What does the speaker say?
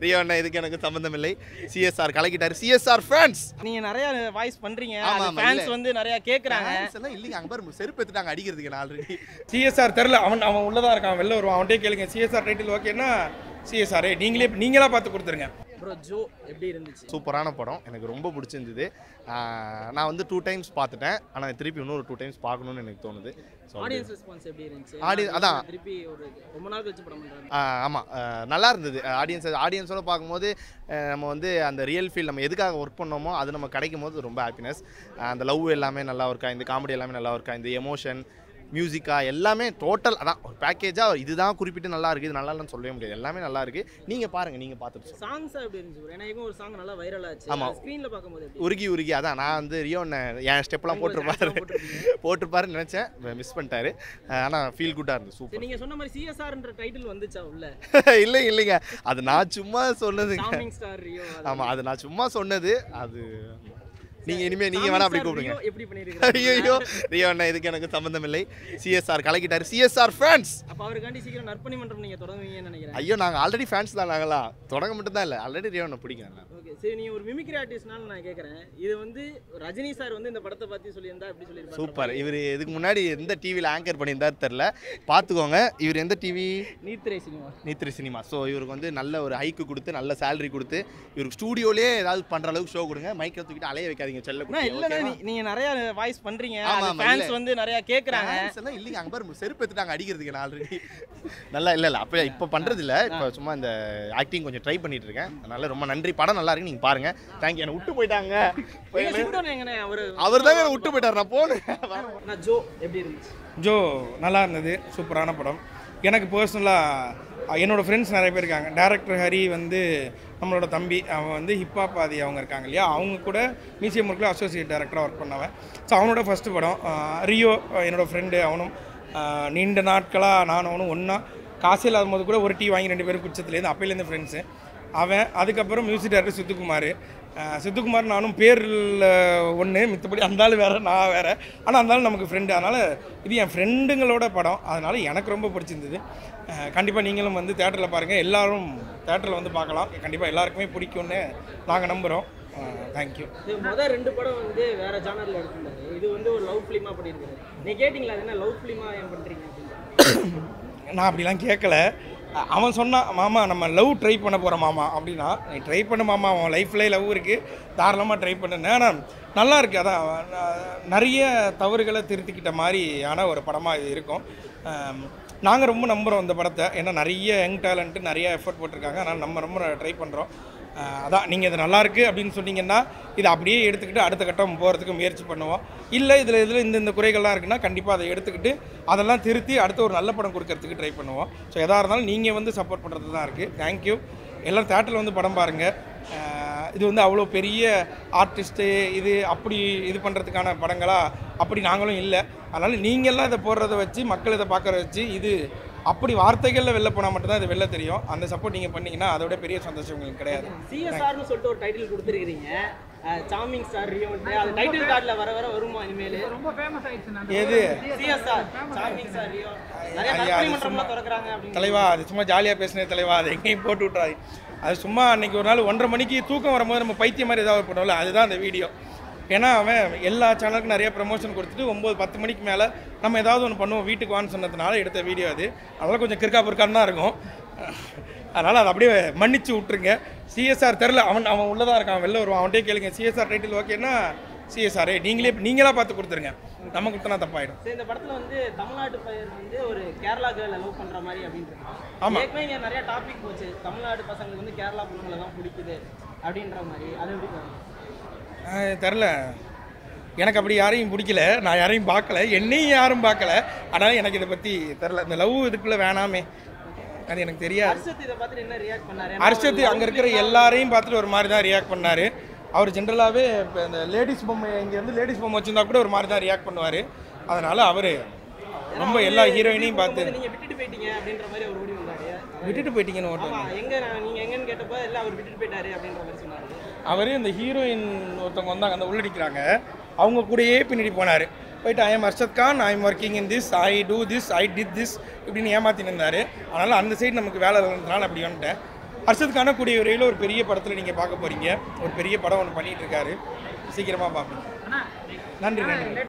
Rio அண்ணா இதுக்கு எனக்கு சம்மந்தம் இல்லை சிஎஸ்ஆர் கலக்கிட்டாரு சிஎஸ்ஆர் ஃபேன்ஸ் நீங்க நிறைய வாய்ஸ் பண்றீங்க ஆமா, அது ஆமா, ஃபேன்ஸ் இல்ல. வந்து நிறைய கேக்குறாங்க எல்லாம் இல்லைங்க அங்க பாரு செருப்பு எடுத்துட்டாங்க அடிக்கிறதுக்கு நான் ஆல்ரெடி சிஎஸ்ஆர் தெரில அவன் அவன் உள்ளதா இருக்கான் வெளில வருவான் அவன்கிட்டே கேளுங்க சிஎஸ்ஆர் டைட்டில் ஓகேன்னா சிஎஸ்ஆர் நீங்களே நீங்களா பார்த்து கொடுத்துருங்க ப்ரோ ஜோ எப்படி இருந்துச்சு சூப்பரான படம் எனக்கு ரொம்ப பிடிச்சிருந்தது ஆஹ் நான் வந்து டூ டைம்ஸ் பார்த்துட்டேன் ஆனால் திருப்பி இன்னொரு டூ டைம்ஸ் பார்க்கணும்னு எனக்கு தோணுது ஸோ ஆடியன்ஸ் ரெஸ்பான்ஸ் எப்படி இருந்துச்சு Audience- அதான். திருப்பி ஒரு ரொம்ப நாள் கழிச்சு படம் பண்றாங்க ஆமாம் நல்லா இருந்தது ஆடியன்ஸ் ஆடியன்ஸோட பார்க்கும்போது ஆஹ் நம்ம வந்து அந்த ரியல் ஃபீல் நம்ம எதுக்காக ஒர்க் பண்ணோமோ அது நம்ம கிடைக்கும் போது ரொம்ப ஹாப்பினஸ் அந்த லவ் எல்லாமே நல்லா இருக்கா இந்த காமெடி எல்லாமே நல்லா இருக்கா இந்த எமோஷன் மியூசிக்கா எல்லாமே டோட்டல் அதான் ஒரு பேக்கேஜாக இதுதான் குறிப்பிட்டு நல்லா இருக்குது இது நல்லா இல்லைன்னு சொல்லவே முடியாது எல்லாமே நல்லா இருக்குது நீங்கள் பாருங்கள் நீங்கள் பார்த்துட்டு சொல்லுங்க. சாங்ஸ் எப்படி இருந்துச்சு bro? ஏன்னா இவங்க ஒரு சாங் நல்லா வைரல் ஆச்சு ஆமா. ஸ்க்ரீன்ல பார்க்கும்போது எப்படி உருகி உருகி அதான் நான் வந்து ரியோன்னு என் ஸ்டெப்லாம் உங்க போட்டிருப்பாரு dance எல்லாம் போட்டிருப்பீங்க. போட்டிருப்பாருன்னு நினச்சேன் மிஸ் பண்ணிட்டாரு ஆனால் ஃபீல் குட்டாக இருந்தது சரி சூப்பர் நீங்க சொன்ன மாதிரி சிஎஸ்ஆர்ன்ற டைட்டில் வந்துச்சா உள்ள இல்லைங்க இல்லைங்க அது நான் சும்மா சொன்னதுங்க சாமிங் ஸ்டார் ரியோ ஆமாம் அது நான் சும்மா சொன்னது அது நீங்கள் இனிமேல் நீங்கள் வேணா அப்படி கூப்பிடுங்க எப்படி பண்ணிருக்காங்க ஐயோ ரியோ அண்ணா இதுக்கு எனக்கு சம்மந்தம் இல்லை சிஎஸ்ஆர் கலக்கிட்டாரு சிஎஸ்ஆர் ஃபேன்ஸ் அப்ப அவருக்காண்டி சீக்கிரம் நற்பணி மன்றம் நீங்க தொடங்குவீங்கன்னு நினைக்கிறேன் ஐயோ நாங்கள் ஆல்ரெடி ஃபேன்ஸ் தான் நாங்களாம் தொடங்க மட்டும் தான் இல்லை ஆல்ரெடி ரியோ அண்ணா பிடிக்கும் நல்லா ஓகே சரி நீங்க ஒரு மிமிக்ரி ஆர்டிஸ்ட்னால நான் கேக்குறேன் இது வந்து ரஜினி சார் வந்து இந்த படத்தை பத்தி சொல்லியிருந்தா எப்படி சொல்லியிருப்பாரு சூப்பர் இவர் இதுக்கு முன்னாடி எந்த டிவியில் ஆங்கர் பண்ணியிருந்தாரு தெரில பார்த்துக்கோங்க இவர் எந்த டிவி நீத்ரே சினிமா நீத்ரி சினிமா ஸோ இவருக்கு வந்து நல்ல ஒரு ஹைக்கு கொடுத்து நல்ல சேலரி கொடுத்து இவருக்கு ஸ்டூடியோலேயே ஏதாவது பண்ணுற அளவுக்கு ஷோ கொடுங்க மைக்கை தூக்கிட்டு அலைய வைக்காதீங்க செல்ல அண்ணா, இல்லண்ணா, நீ- நீங்க நிறைய வாய்ஸ் பண்றீங்க ஆமா, அது ஆமா, ஃபேன்ஸ் இல்ல. வந்து நிறைய கேக்குறாங்க Fans எல்லாம் இல்லைங்க அங்கே பாரு செருப்பு எடுத்துட்டாங்க அடிக்கிறதுக்கு நான் ஆல்ரெடி நல்லா இல்லை இல்லை அப்போ இப்போ பண்ணுறது இல்லை இப்போ சும்மா இந்த ஆக்டிங் கொஞ்சம் ட்ரை பண்ணிட்டு இருக்கேன் அதனால ரொம்ப நன்றி படம் நல்லா இருக்கு நீங்கள் பாருங்க தேங்க்யூ என்னை விட்டு போயிட்டாங்க எங்க சிந்தோன் எங்கண்ணே அவரு அவர் தாங்க விட்டு போயிட்டார் நான் போனேன் நான் ஜோ எப்படி இருந்துச்சு ஜோ நல்லா இருந்தது சூப்பரான படம் எனக்கு பர்சனலாக என்னோட ஃப்ரெண்ட்ஸ் நிறைய பேர் இருக்காங்க டேரக்டர் ஹரி வந்து நம்மளோட தம்பி அவன் வந்து ஹிப்ஹாப் ஆதி அவங்க இருக்காங்க இல்லையா அவங்க கூட மியூசியம் ஒர்க்கில் அசோசியேட் டேரக்டராக ஒர்க் பண்ணவன் ஸோ அவனோட ஃபஸ்ட்டு படம் ஆஹ் ரியோ ஆஹ் என்னோட ஃப்ரெண்டு அவனும் ஆஹ் நீண்ட நாட்களாக நான் அவனும் ஒன்றா காசு இல்லாத போது கூட ஒரு டீ வாங்கி ரெண்டு பேரும் குடிச்சதுலேருந்து அப்பையிலேருந்து ஃப்ரெண்ட்ஸு அவன் அதுக்கப்புறம் மியூசிக் டேரக்டர் சித்துக்குமார் ஆஹ் சித்துக்குமார் நானும் பேரில் ஒன்று மித்தபடி அந்த ஆள் வேறு நான் வேறு ஆனால் அந்த ஆள் நமக்கு ஃப்ரெண்டு அதனால் இது என் ஃப்ரெண்டுங்களோட படம் அதனால் எனக்கு ரொம்ப பிடிச்சிருந்தது கண்டிப்பாக நீங்களும் வந்து தேட்டரில் பாருங்கள் எல்லாரும் தேட்டரில் வந்து பார்க்கலாம் கண்டிப்பாக எல்லாருக்குமே பிடிக்கும்னு நாங்கள் நம்புகிறோம் தேங்க்யூ இது முதல் ரெண்டு படம் வந்து வேற ஜானர்ல எடுத்திருந்தாரு இது வந்து ஒரு லவ் ஃபிலிமா பண்ணியிருக்காரு நீ கேட்டிங்களா அது என்ன லவ் ஃபிலிமா ஏன் பண்றீங்க அப்படின்னு நான் அப்படிலாம் கேட்கல அ- அவன் சொன்னான் மாமா நம்ம லவ் ட்ரை பண்ண போகிறோம் மாமா அப்படின்னா நீ ட்ரை பண்ணு மாமா அவன் லைஃப்லேயே லவ் இருக்குது தாராளமாக ட்ரை பண்ணுன்னு ஆனால் நல்லா இருக்கு அதான் அவன் ந- நிறைய தவறுகளை திருத்திக்கிட்ட மாதிரியான ஒரு படமாக இது இருக்கும் நாங்கள் ரொம்ப நம்புகிறோம் இந்த படத்தை ஏன்னா நிறைய யங் டேலண்ட்டு நிறைய எஃபர்ட் போட்டிருக்காங்க அதனால் நம்ம ரொம்ப ட்ரை பண்ணுறோம் அதான் நீங்கள் இது நல்லா இருக்கு அப்படின்னு சொன்னீங்கன்னா இதை அப்படியே எடுத்துக்கிட்டு அடுத்த கட்டம் போகிறதுக்கு முயற்சி பண்ணுவோம் இல்லை இதில் இதில் இந்த இந்த குறைகள்லாம் இருக்குன்னா கண்டிப்பாக அதை எடுத்துக்கிட்டு அதெல்லாம் திருத்தி அடுத்த ஒரு நல்ல படம் கொடுக்கறதுக்கு ட்ரை பண்ணுவோம் ஸோ எதாக இருந்தாலும் நீங்கள் வந்து சப்போர்ட் பண்ணுறது தான் இருக்குது தேங்க்யூ எல்லோரும் தேட்டரில் வந்து படம் பாருங்கள் இது வந்து அவ்வளோ பெரிய ஆர்டிஸ்ட்டு இது அப்படி இது பண்ணுறதுக்கான படங்களா அப்படி நாங்களும் இல்லை அதனால் நீங்கள்லாம் இதை போடுறத வச்சு மக்கள் இதை பார்க்குற வச்சு இது அப்படி வார்த்தைகளில் வெளில போனால் மட்டும்தான் இது வெளில தெரியும் அந்த சப்போர்ட் நீங்கள் பண்ணீங்கன்னா அதோட பெரிய சந்தோஷம் உங்களுக்கு கிடையாது சிஎஸ்ஆர்னு சொல்லிட்டு ஒரு டைட்டில் கொடுத்துருக்கீங்க சாமிங் ஸ்டார் ரியோ அது டைட்டில் கார்டில் வர வர வருமா இனிமேல் எது சிஎஸ்ஆர் சாமிங் ஸ்டார் ரியோ நிறைய ஐயா, நற்பணி அது மன்றம்லாம் சும்மா- திறக்கிறாங்க அப்படின்னு தலைவா அது சும்மா ஜாலியாக பேசினே தலைவா அதை எங்கேயும் போட்டு விட்றாது அது சும்மா அன்னைக்கு ஒரு நாள் ஒன்றரை மணிக்கு தூக்கம் வரும்போது நம்ம பைத்தியம் மாதிரி ஏதாவது பண்ணுவோம்ல அதுதான் அந்த வீடியோ ஏன்னா அவன் எல்லா சேனலுக்கும் நிறைய ப்ரமோஷன் கொடுத்துட்டு ஒம்பது பத்து மணிக்கு மேலே நம்ம ஏதாவது ஒன்று பண்ணுவோம் வீட்டுக்கு வான்னு சொன்னதுனால எடுத்த வீடியோ அது அதெல்லாம் கொஞ்சம் கிறுக்கா பொறுக்கான்னு தான் இருக்கும் அதனால் அதை அப்படியே மன்னிச்சு விட்ருங்க சிஎஸ்ஆர் தெரில அவன் அவன் உள்ளதாக இருக்கான் வெளில வருவான் அவன்கிட்டே கேளுங்க சிஎஸ்ஆர் டைட்டில் ஓகேன்னா சிஎஸ்ஆர் நீங்களே நீங்களா பார்த்து கொடுத்துருங்க நம்ம கொடுத்தனா தப்பாயிடும் சரி இந்த படத்துல வந்து தமிழ்நாட்டு பையன் வந்து ஒரு கேரளா கேர்ல லவ் பண்ற மாதிரி ஆமா. அப்படின்ட்டு ஏற்கனவே இங்க நிறைய டாபிக் போச்சு தமிழ்நாடு பசங்களுக்கு வந்து கேரளா பொண்ணுங்களை தான் பிடிக்குது அப்படின்ற மாதிரி அது எப்படி பாருங்க? தெரில எனக்கு அப்படி யாரையும் பிடிக்கல நான் யாரையும் பார்க்கல என்னையும் யாரும் பார்க்கல ஆனால் எனக்கு இதை பற்றி தெரில இந்த லவ் இதுக்குள்ளே வேணாமே அது எனக்கு தெரியாது ஹர்ஷத் இதை பார்த்துட்டு என்ன ரியாக்ட் பண்ணாரு ஏன்னா அரிஷத்து அவர் அங்கே இருக்கிற எல்லாரையும் பார்த்துட்டு ஒரு மாதிரி தான் ரியாக்ட் பண்ணார் அவர் ஜென்ரலாகவே இப்போ இந்த லேடிஸ் பொம்மை இங்கே வந்து லேடிஸ் பொம்மை வச்சிருந்தா கூட ஒரு மாதிரி தான் ரியாக்ட் பண்ணுவார் அதனால் அவர் ரொம்ப எல்லா ஹீரோயினையும் பார்த்து போகும்போது நீங்க விட்டுட்டு போயிட்டீங்க அப்படின்ற மாதிரி அவர் ஓடி வந்தாரு விட்டுட்டு போயிட்டீங்கன்னு ஆமா ஓட்டு எங்க நான் நீங்க எங்கன்னு கேட்டப்ப இல்ல அவர் விட்டுட்டு போயிட்டாரு அப்படின்ற மாதிரி சொன்னாரு அவர் இந்த ஹீரோயின் ஒருத்தவங்க வந்தாங்க அந்த உள்ளடிக்கிறாங்க அவங்க கூடயே பின்னாடி போனார் போயிட்டு I am Arshad Khan I am working in this I do this I did this இப்படின்னு ஏமாத்தி நின்றாரு அதனால் அந்த சைடு நமக்கு வேலை இருந்ததுனால அப்படி வந்துட்டேன் வருஷத்துக்கான கூடிய விரைவில் ஒரு பெரிய படத்தில் நீங்கள் பார்க்க போகிறீங்க ஒரு பெரிய படம் ஒன்று பண்ணிகிட்டு இருக்காரு சீக்கிரமாக பார்ப்பீங்க நன்றி நன்றி